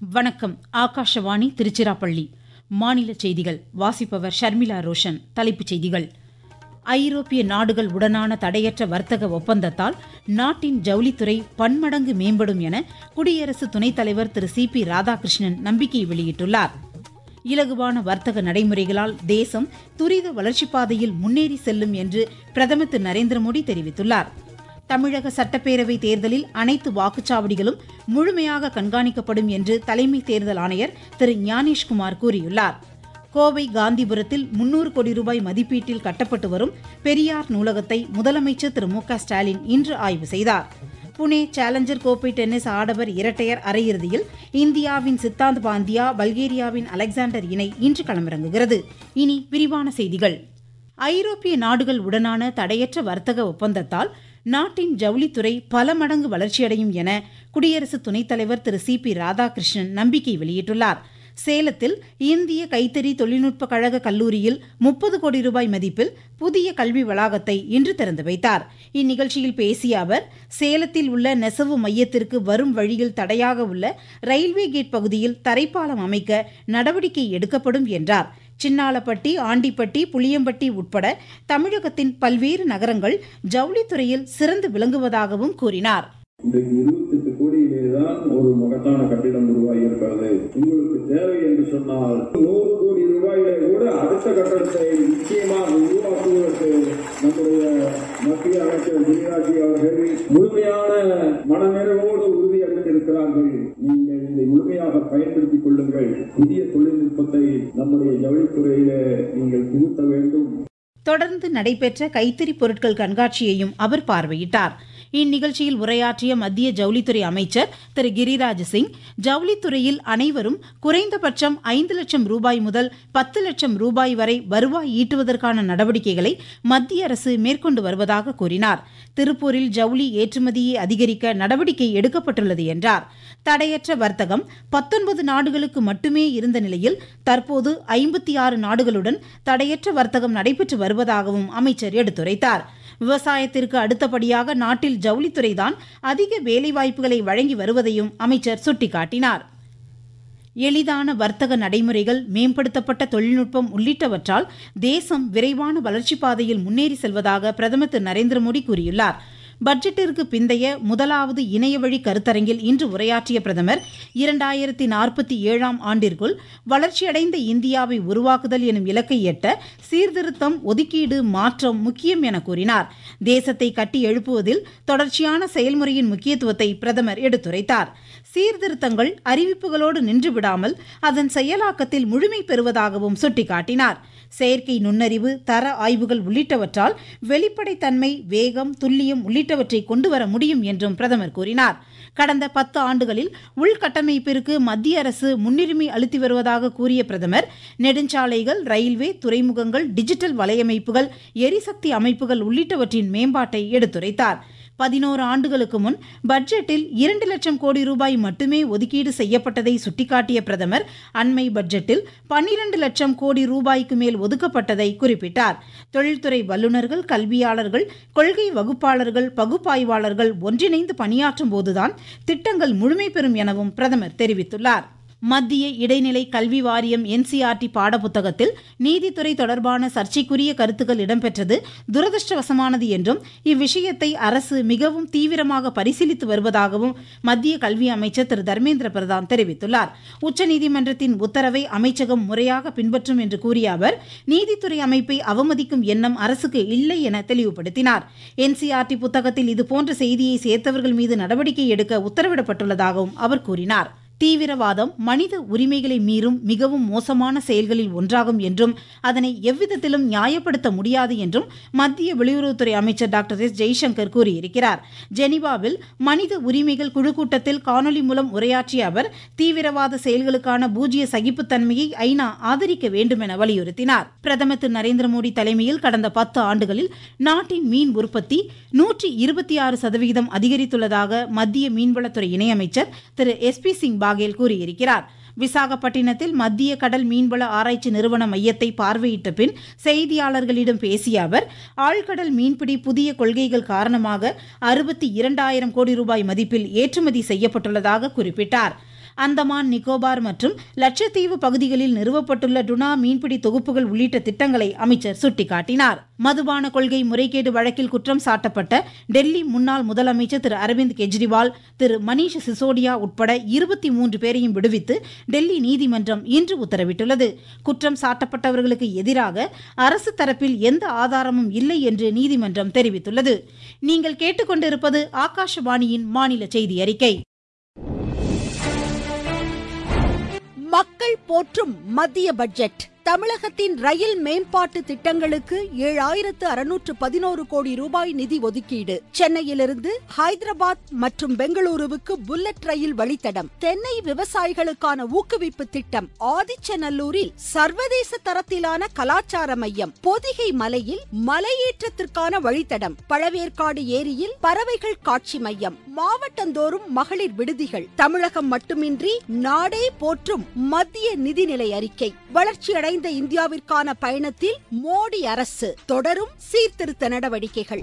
வணக்கம் ஆகாஷவாணி திருச்சிராப்பள்ளி மாநில செய்திகள் வாசிப்பவர் ஷர்மிளா ரோஷன் தலைப்புச் செய்திகள் ஐரோப்பிய நாடுகள் உடனான தடையற்ற வர்த்தக ஒப்பந்தத்தால் நாட்டின் ஜவுளித்துறை பன்மடங்கு மேம்படும் என குடியரசு துணைத் தலைவர் திரு சி பி ராதாகிருஷ்ணன் நம்பிக்கை வெளியிட்டுள்ளார் இலகுவான வர்த்தக நடைமுறைகளால் தேசம் துரித வளர்ச்சிப் பாதையில் முன்னேறி செல்லும் என்று பிரதமர் திரு நரேந்திர மோடி தெரிவித்துள்ளார் தமிழக சட்டப்பேரவை தேர்தலில் அனைத்து வாக்குச்சாவடிகளும் முழுமையாக கண்காணிக்கப்படும் என்று தலைமை தேர்தல் ஆணையர் திரு ஞானேஷ்குமார் கூறியுள்ளார் கோவை காந்திபுரத்தில் முன்னூறு கோடி ரூபாய் மதிப்பீட்டில் கட்டப்பட்டு வரும் பெரியார் நூலகத்தை முதலமைச்சர் திரு மு க ஸ்டாலின் இன்று ஆய்வு செய்தார் புனே சேலஞ்சர் கோப்பை டென்னிஸ் ஆடவர் இரட்டையர் அரையிறுதியில் இந்தியாவின் சித்தாந்த் பாந்தியா பல்கேரியாவின் அலெக்சாண்டர் இணை இன்று களமிறங்குகிறது இனி விரிவான செய்திகள் ஐரோப்பிய நாடுகள் உடனான தடையற்ற வர்த்தக ஒப்பந்தத்தால் நாட்டின் ஜவுளித்துறை பல மடங்கு வளர்ச்சியடையும் என குடியரசு துணைத் தலைவர் திரு சி பி ராதாகிருஷ்ணன் நம்பிக்கை வெளியிட்டுள்ளார் சேலத்தில் இந்திய கைத்தறி தொழில்நுட்ப கழக கல்லூரியில் முப்பது கோடி ரூபாய் மதிப்பில் புதிய கல்வி வளாகத்தை இன்று திறந்து வைத்தார் இந்நிகழ்ச்சியில் பேசிய அவர் சேலத்தில் உள்ள நெசவு மையத்திற்கு வரும் வழியில் தடையாக உள்ள ரயில்வே கேட் பகுதியில் தரைப்பாலம் அமைக்க நடவடிக்கை எடுக்கப்படும் என்றார் சின்னாலப்பட்டி ஆண்டிப்பட்டி புளியம்பட்டி உட்பட தமிழகத்தின் பல்வேறு நகரங்கள் ஜவுளித்துறையில் சிறந்து விளங்குவதாகவும் கூறினார் இன்றைக்கு இருபத்தி எட்டு கோடியிலே தான் ஒரு மகத்தான கட்டிடம் உருவாகி இருக்கிறது உங்களுக்கு தேவை என்று சொன்னால் நூறு கோடி ரூபாயிலே கூட அடுத்த கட்டடத்தை நிச்சயமாக உருவாக்குவதற்கு நம்முடைய மத்திய அமைச்சர் கிரிராஜி அவர்கள் முழுமையான மனநிறைவோடு உறுதி அளித்திருக்கிறார்கள் நீங்கள் இதை முழுமையாக பயன்படுத்திக் கொள்ளுங்கள் புதிய தொழில்நுட்பத்தை நம்முடைய ஜவுளித்துறையிலே நீங்கள் புகுத்த வேண்டும் தொடர்ந்து நடைபெற்ற கைத்தறி பொருட்கள் கண்காட்சியையும் அவர் பார்வையிட்டார் இந்நிகழ்ச்சியில் உரையாற்றிய மத்திய ஜவுளித்துறை அமைச்சர் திரு கிரிராஜ் சிங் ஜவுளித்துறையில் அனைவரும் குறைந்தபட்சம் ஐந்து லட்சம் ரூபாய் முதல் பத்து லட்சம் ரூபாய் வரை வருவாய் ஈட்டுவதற்கான நடவடிக்கைகளை மத்திய அரசு மேற்கொண்டு வருவதாக கூறினார் திருப்பூரில் ஜவுளி ஏற்றுமதியை அதிகரிக்க நடவடிக்கை எடுக்கப்பட்டுள்ளது என்றார் தடையற்ற வர்த்தகம் பத்தொன்பது நாடுகளுக்கு மட்டுமே இருந்த நிலையில் தற்போது ஐம்பத்தி ஆறு நாடுகளுடன் தடையற்ற வர்த்தகம் நடைபெற்று வருவதாகவும் அமைச்சர் எடுத்துரைத்தார் விவசாயத்திற்கு அடுத்தபடியாக நாட்டில் ஜவுளித்துறைதான் அதிக வேலைவாய்ப்புகளை வழங்கி வருவதையும் அமைச்சர் சுட்டிக்காட்டினார் எளிதான வர்த்தக நடைமுறைகள் மேம்படுத்தப்பட்ட தொழில்நுட்பம் உள்ளிட்டவற்றால் தேசம் விரைவான வளர்ச்சிப் பாதையில் முன்னேறி செல்வதாக பிரதமர் திரு நரேந்திர மோடி கூறியுள்ளார் பட்ஜெட்டிற்கு பிந்தைய முதலாவது இணையவழி கருத்தரங்கில் இன்று உரையாற்றிய பிரதமர் இரண்டாயிரத்தி நாற்பத்தி ஏழாம் ஆண்டிற்குள் வளர்ச்சியடைந்த இந்தியாவை உருவாக்குதல் எனும் இலக்கை எட்ட சீர்திருத்தம் ஒதுக்கீடு மாற்றம் முக்கியம் என கூறினார் தேசத்தை கட்டி எழுப்புவதில் தொடர்ச்சியான செயல்முறையின் முக்கியத்துவத்தை பிரதமர் எடுத்துரைத்தார் சீர்திருத்தங்கள் அறிவிப்புகளோடு நின்றுவிடாமல் அதன் செயலாக்கத்தில் முழுமை பெறுவதாகவும் சுட்டிக்காட்டினார் செயற்கை நுண்ணறிவு தர ஆய்வுகள் உள்ளிட்டவற்றால் வெளிப்படைத்தன்மை வேகம் துல்லியம் உள்ளிட்டவற்றை கொண்டுவர முடியும் என்றும் பிரதமர் கூறினார் கடந்த பத்து ஆண்டுகளில் உள்கட்டமைப்பிற்கு மத்திய அரசு முன்னுரிமை அளித்து வருவதாக கூறிய பிரதமர் நெடுஞ்சாலைகள் ரயில்வே துறைமுகங்கள் டிஜிட்டல் வலையமைப்புகள் எரிசக்தி அமைப்புகள் உள்ளிட்டவற்றின் மேம்பாட்டை எடுத்துரைத்தார் பதினோரு ஆண்டுகளுக்கு முன் பட்ஜெட்டில் இரண்டு லட்சம் கோடி ரூபாய் மட்டுமே ஒதுக்கீடு செய்யப்பட்டதை சுட்டிக்காட்டிய பிரதமர் அண்மை பட்ஜெட்டில் பன்னிரண்டு லட்சம் கோடி ரூபாய்க்கு மேல் ஒதுக்கப்பட்டதை குறிப்பிட்டார் தொழில்துறை வல்லுநர்கள் கல்வியாளர்கள் கொள்கை வகுப்பாளர்கள் பகுப்பாய்வாளர்கள் ஒன்றிணைந்து பணியாற்றும் போதுதான் திட்டங்கள் முழுமை பெறும் எனவும் பிரதமர் தெரிவித்துள்ளார் மத்திய இடைநிலை கல்வி வாரியம் என்சிஆர்டி பாடப்புத்தகத்தில் நீதித்துறை தொடர்பான சர்ச்சைக்குரிய கருத்துக்கள் இடம்பெற்றது துரதிருஷ்டவசமானது என்றும் இவ்விஷயத்தை அரசு மிகவும் தீவிரமாக பரிசீலித்து வருவதாகவும் மத்திய கல்வி அமைச்சர் திரு தர்மேந்திர பிரதான் தெரிவித்துள்ளார் உச்சநீதிமன்றத்தின் உத்தரவை அமைச்சகம் முறையாக பின்பற்றும் என்று கூறிய அவர் நீதித்துறை அமைப்பை அவமதிக்கும் எண்ணம் அரசுக்கு இல்லை என தெளிவுபடுத்தினார் என்சிஆர்டி புத்தகத்தில் இதுபோன்ற செய்தியை சேர்த்தவர்கள் மீது நடவடிக்கை எடுக்க உத்தரவிடப்பட்டுள்ளதாகவும் அவர் கூறினார் தீவிரவாதம் மனித உரிமைகளை மீறும் மிகவும் மோசமான செயல்களில் ஒன்றாகும் என்றும் அதனை எவ்விதத்திலும் நியாயப்படுத்த முடியாது என்றும் மத்திய வெளியுறவுத்துறை அமைச்சர் டாக்டர் எஸ் ஜெய்சங்கர் கூறியிருக்கிறார் ஜெனீவாவில் மனித உரிமைகள் குழு கூட்டத்தில் காணொலி மூலம் உரையாற்றிய அவர் தீவிரவாத செயல்களுக்கான பூஜ்ய சகிப்புத்தன்மையை ஐநா ஆதரிக்க வேண்டும் என வலியுறுத்தினார் பிரதமர் திரு நரேந்திர மோடி தலைமையில் கடந்த பத்து ஆண்டுகளில் நாட்டின் மீன் உற்பத்தி நூற்றி இருபத்தி ஆறு சதவிகிதம் அதிகரித்துள்ளதாக மத்திய மீன்வளத்துறை இணையமைச்சர் திரு எஸ் பி சிங் பாகேல் கூறியிருக்கிறார் விசாகப்பட்டினத்தில் மத்திய கடல் மீன்வள ஆராய்ச்சி நிறுவன மையத்தை பார்வையிட்ட பின் செய்தியாளர்களிடம் பேசிய அவர் ஆழ்கடல் மீன்பிடி புதிய கொள்கைகள் காரணமாக அறுபத்தி இரண்டாயிரம் கோடி ரூபாய் மதிப்பில் ஏற்றுமதி செய்யப்பட்டுள்ளதாக குறிப்பிட்டார் அந்தமான் நிக்கோபார் மற்றும் லட்சத்தீவு பகுதிகளில் நிறுவப்பட்டுள்ள டுனா மீன்பிடி தொகுப்புகள் உள்ளிட்ட திட்டங்களை அமைச்சர் சுட்டிக்காட்டினார் மதுபான கொள்கை முறைகேடு வழக்கில் குற்றம் சாட்டப்பட்ட டெல்லி முன்னாள் முதலமைச்சர் திரு அரவிந்த் கெஜ்ரிவால் திரு மணீஷ் சிசோடியா உட்பட இருபத்தி மூன்று பேரையும் விடுவித்து டெல்லி நீதிமன்றம் இன்று உத்தரவிட்டுள்ளது குற்றம் சாட்டப்பட்டவர்களுக்கு எதிராக அரசு தரப்பில் எந்த ஆதாரமும் இல்லை என்று நீதிமன்றம் தெரிவித்துள்ளது நீங்கள் கேட்டுக்கொண்டிருப்பது ஆகாஷவாணியின் மாநில செய்தி அறிக்கை மக்கள் போற்றும் மத்திய பட்ஜெட் தமிழகத்தின் ரயில் மேம்பாட்டு திட்டங்களுக்கு ஏழாயிரத்து அறுநூற்று பதினோரு கோடி ரூபாய் நிதி ஒதுக்கீடு சென்னையிலிருந்து ஹைதராபாத் மற்றும் பெங்களூருவுக்கு புல்லட் ரயில் வழித்தடம் தென்னை விவசாயிகளுக்கான ஊக்குவிப்பு திட்டம் ஆதிச்சநல்லூரில் சர்வதேச தரத்திலான கலாச்சார மையம் பொதிகை மலையில் மலையேற்றத்திற்கான வழித்தடம் பழவேற்காடு ஏரியில் பறவைகள் காட்சி மையம் மாவட்டந்தோறும் மகளிர் விடுதிகள் தமிழகம் மட்டுமின்றி நாடே போற்றும் மத்திய நிதிநிலை அறிக்கை வளர்ச்சியடை அடைந்த இந்தியாவிற்கான பயணத்தில் மோடி அரசு தொடரும் சீர்திருத்த நடவடிக்கைகள்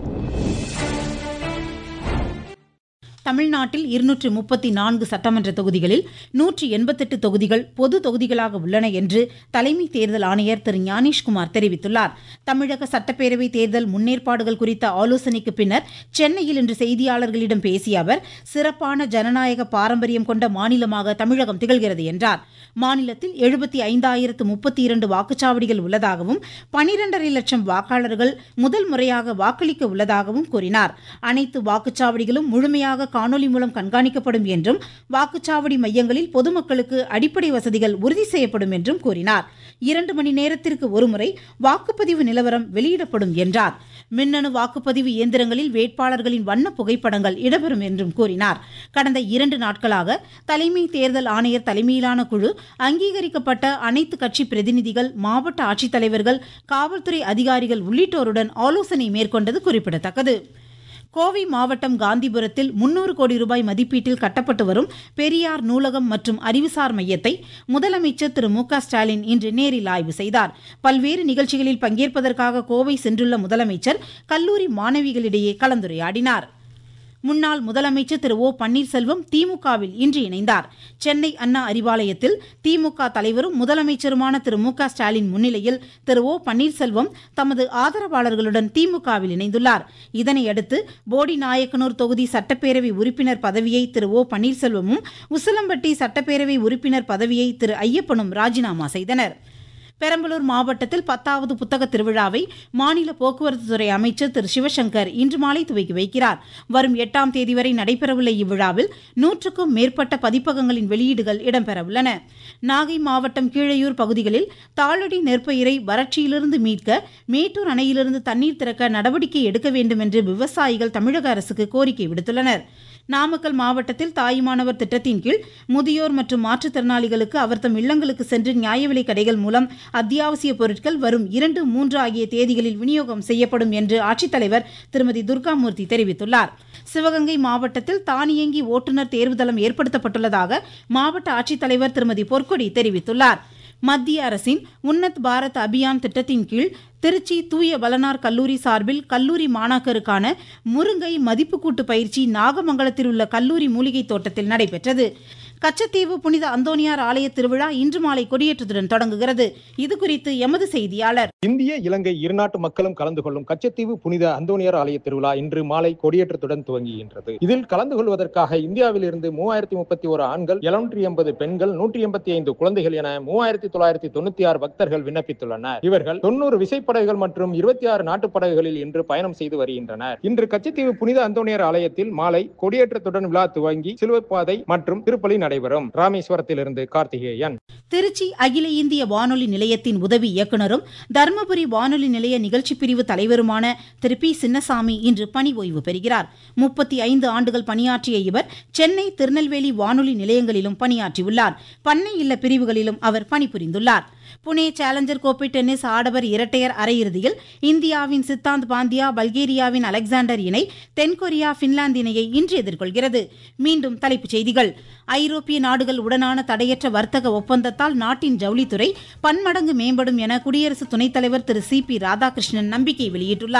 தமிழ்நாட்டில் இருநூற்று முப்பத்தி நான்கு சட்டமன்ற தொகுதிகளில் நூற்றி எண்பத்தெட்டு தொகுதிகள் பொது தொகுதிகளாக உள்ளன என்று தலைமை தேர்தல் ஆணையர் திரு ஞானேஷ்குமார் தெரிவித்துள்ளார் தமிழக சட்டப்பேரவை தேர்தல் முன்னேற்பாடுகள் குறித்த ஆலோசனைக்கு பின்னர் சென்னையில் இன்று செய்தியாளர்களிடம் பேசிய அவர் சிறப்பான ஜனநாயக பாரம்பரியம் கொண்ட மாநிலமாக தமிழகம் திகழ்கிறது என்றார் மாநிலத்தில் எழுபத்தி ஐந்தாயிரத்து முப்பத்தி இரண்டு வாக்குச்சாவடிகள் உள்ளதாகவும் பனிரெண்டரை லட்சம் வாக்காளர்கள் முதல் முறையாக வாக்களிக்க உள்ளதாகவும் கூறினார் அனைத்து வாக்குச்சாவடிகளும் முழுமையாக காணொலி மூலம் கண்காணிக்கப்படும் என்றும் வாக்குச்சாவடி மையங்களில் பொதுமக்களுக்கு அடிப்படை வசதிகள் உறுதி செய்யப்படும் என்றும் கூறினார் இரண்டு மணி நேரத்திற்கு ஒருமுறை வாக்குப்பதிவு நிலவரம் வெளியிடப்படும் என்றார் மின்னணு வாக்குப்பதிவு இயந்திரங்களில் வேட்பாளர்களின் வண்ண புகைப்படங்கள் இடம்பெறும் என்றும் கூறினார் கடந்த இரண்டு நாட்களாக தலைமை தேர்தல் ஆணையர் தலைமையிலான குழு அங்கீகரிக்கப்பட்ட அனைத்து கட்சி பிரதிநிதிகள் மாவட்ட ஆட்சித்தலைவர்கள் காவல்துறை அதிகாரிகள் உள்ளிட்டோருடன் ஆலோசனை மேற்கொண்டது குறிப்பிடத்தக்கது கோவை மாவட்டம் காந்திபுரத்தில் முன்னூறு கோடி ரூபாய் மதிப்பீட்டில் கட்டப்பட்டு வரும் பெரியார் நூலகம் மற்றும் அறிவுசார் மையத்தை முதலமைச்சர் திரு மு ஸ்டாலின் இன்று நேரில் ஆய்வு செய்தார் பல்வேறு நிகழ்ச்சிகளில் பங்கேற்பதற்காக கோவை சென்றுள்ள முதலமைச்சர் கல்லூரி மாணவிகளிடையே கலந்துரையாடினார் முன்னாள் முதலமைச்சர் திரு ஓ பன்னீர்செல்வம் திமுகவில் இன்று இணைந்தார் சென்னை அண்ணா அறிவாலயத்தில் திமுக தலைவரும் முதலமைச்சருமான திரு மு ஸ்டாலின் முன்னிலையில் திரு ஓ பன்னீர்செல்வம் தமது ஆதரவாளர்களுடன் திமுகவில் இணைந்துள்ளார் இதனையடுத்து போடி நாயக்கனூர் தொகுதி சட்டப்பேரவை உறுப்பினர் பதவியை திரு ஓ பன்னீர்செல்வமும் உசிலம்பட்டி சட்டப்பேரவை உறுப்பினர் பதவியை திரு ஐயப்பனும் ராஜினாமா செய்தனர் பெரம்பலூர் மாவட்டத்தில் பத்தாவது புத்தக திருவிழாவை மாநில போக்குவரத்து துறை அமைச்சர் திரு சிவசங்கர் இன்று மாலை துவக்கி வைக்கிறார் வரும் எட்டாம் தேதி வரை நடைபெறவுள்ள இவ்விழாவில் நூற்றுக்கும் மேற்பட்ட பதிப்பகங்களின் வெளியீடுகள் இடம்பெறவுள்ளன நாகை மாவட்டம் கீழையூர் பகுதிகளில் தாளடி நெற்பயிரை வறட்சியிலிருந்து மீட்க மேட்டூர் அணையிலிருந்து தண்ணீர் திறக்க நடவடிக்கை எடுக்க வேண்டும் என்று விவசாயிகள் தமிழக அரசுக்கு கோரிக்கை விடுத்துள்ளனர் நாமக்கல் மாவட்டத்தில் தாயுமானவர் திட்டத்தின் கீழ் முதியோர் மற்றும் மாற்றுத்திறனாளிகளுக்கு அவர்தம் இல்லங்களுக்கு சென்று நியாய விலை கடைகள் மூலம் அத்தியாவசிய பொருட்கள் வரும் இரண்டு மூன்று ஆகிய தேதிகளில் விநியோகம் செய்யப்படும் என்று ஆட்சித்தலைவர் திருமதி துர்காமூர்த்தி தெரிவித்துள்ளார் சிவகங்கை மாவட்டத்தில் தானியங்கி ஓட்டுநர் தேர்வுதளம் ஏற்படுத்தப்பட்டுள்ளதாக மாவட்ட ஆட்சித்தலைவர் திருமதி பொற்கொடி தெரிவித்துள்ளார் மத்திய அரசின் உன்னத் பாரத் அபியான் திட்டத்தின் கீழ் திருச்சி தூய வளனார் கல்லூரி சார்பில் கல்லூரி மாணாக்கருக்கான முருங்கை மதிப்புக்கூட்டு பயிற்சி நாகமங்கலத்தில் உள்ள கல்லூரி மூலிகை தோட்டத்தில் நடைபெற்றது கச்சத்தீவு புனித அந்தோனியார் ஆலய திருவிழா இன்று மாலை கொடியேற்றத்துடன் தொடங்குகிறது இதுகுறித்து எமது செய்தியாளர் இந்திய இலங்கை இருநாட்டு மக்களும் கலந்து கொள்ளும் கச்சத்தீவு புனித அந்தோனியார் ஆலய திருவிழா இன்று மாலை கொடியேற்றத்துடன் துவங்குகின்றது இதில் கலந்து கொள்வதற்காக இந்தியாவில் இருந்து மூவாயிரத்தி முப்பத்தி ஒரு ஆண்கள் எழுநூற்றி எண்பது பெண்கள் நூற்றி எண்பத்தி ஐந்து குழந்தைகள் என மூவாயிரத்தி தொள்ளாயிரத்தி தொண்ணூத்தி ஆறு பக்தர்கள் விண்ணப்பித்துள்ளனர் இவர்கள் தொண்ணூறு விசைப்படகுகள் மற்றும் இருபத்தி ஆறு நாட்டு படகுகளில் இன்று பயணம் செய்து வருகின்றனர் இன்று கச்சத்தீவு புனித அந்தோனியார் ஆலயத்தில் மாலை கொடியேற்றத்துடன் விழா துவங்கி சிலுவைப்பாதை மற்றும் திருப்பலி நடைபெறும் ராமேஸ்வரத்திலிருந்து கார்த்திகேயன் திருச்சி அகில இந்திய வானொலி நிலையத்தின் உதவி இயக்குநரும் தருமபுரி வானொலி நிலைய நிகழ்ச்சி பிரிவு தலைவருமான திரு பி சின்னசாமி இன்று பணி ஓய்வு பெறுகிறார் முப்பத்தி ஐந்து ஆண்டுகள் பணியாற்றிய இவர் சென்னை திருநெல்வேலி வானொலி நிலையங்களிலும் பணியாற்றியுள்ளார் பண்ணை இல்ல பிரிவுகளிலும் அவர் பணிபுரிந்துள்ளார் புனே சேலஞ்சர் கோப்பை டென்னிஸ் ஆடவர் இரட்டையர் அரையிறுதியில் இந்தியாவின் சித்தாந்த் பாந்தியா பல்கேரியாவின் அலெக்சாண்டர் இணை தென்கொரியா பின்லாந்து இணையை இன்று எதிர்கொள்கிறது மீண்டும் தலைப்புச் செய்திகள் ஐரோப்பிய நாடுகள் உடனான தடையற்ற வர்த்தக ஒப்பந்தத்தால் நாட்டின் ஜவுளித்துறை பன்மடங்கு மேம்படும் என குடியரசு துணைத் தலைவர் திரு சி பி ராதாகிருஷ்ணன் நம்பிக்கை வெளியிட்டுள்ளார்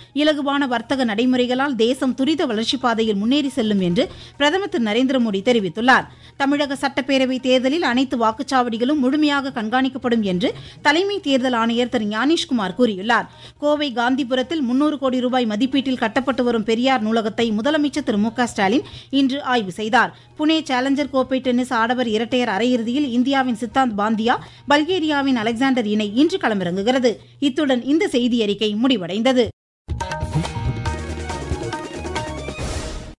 இலகுவான வர்த்தக நடைமுறைகளால் தேசம் துரித வளர்ச்சிப் பாதையில் முன்னேறி செல்லும் என்று பிரதமர் திரு நரேந்திர மோடி தெரிவித்துள்ளார் தமிழக சட்டப்பேரவை தேர்தலில் அனைத்து வாக்குச்சாவடிகளும் முழுமையாக கண்காணிக்கப்படும் என்று தலைமை தேர்தல் ஆணையர் திரு ஞானேஷ்குமார் கூறியுள்ளார் கோவை காந்திபுரத்தில் முன்னூறு கோடி ரூபாய் மதிப்பீட்டில் கட்டப்பட்டு வரும் பெரியார் நூலகத்தை முதலமைச்சர் திரு மு க ஸ்டாலின் இன்று ஆய்வு செய்தார் புனே சேலஞ்சர் கோப்பை டென்னிஸ் ஆடவர் இரட்டையர் அரையிறுதியில் இந்தியாவின் சித்தாந்த் பாந்தியா பல்கேரியாவின் அலெக்சாண்டர் இணை இன்று களமிறங்குகிறது இத்துடன் இந்த செய்தியறிக்கை முடிவடைந்தது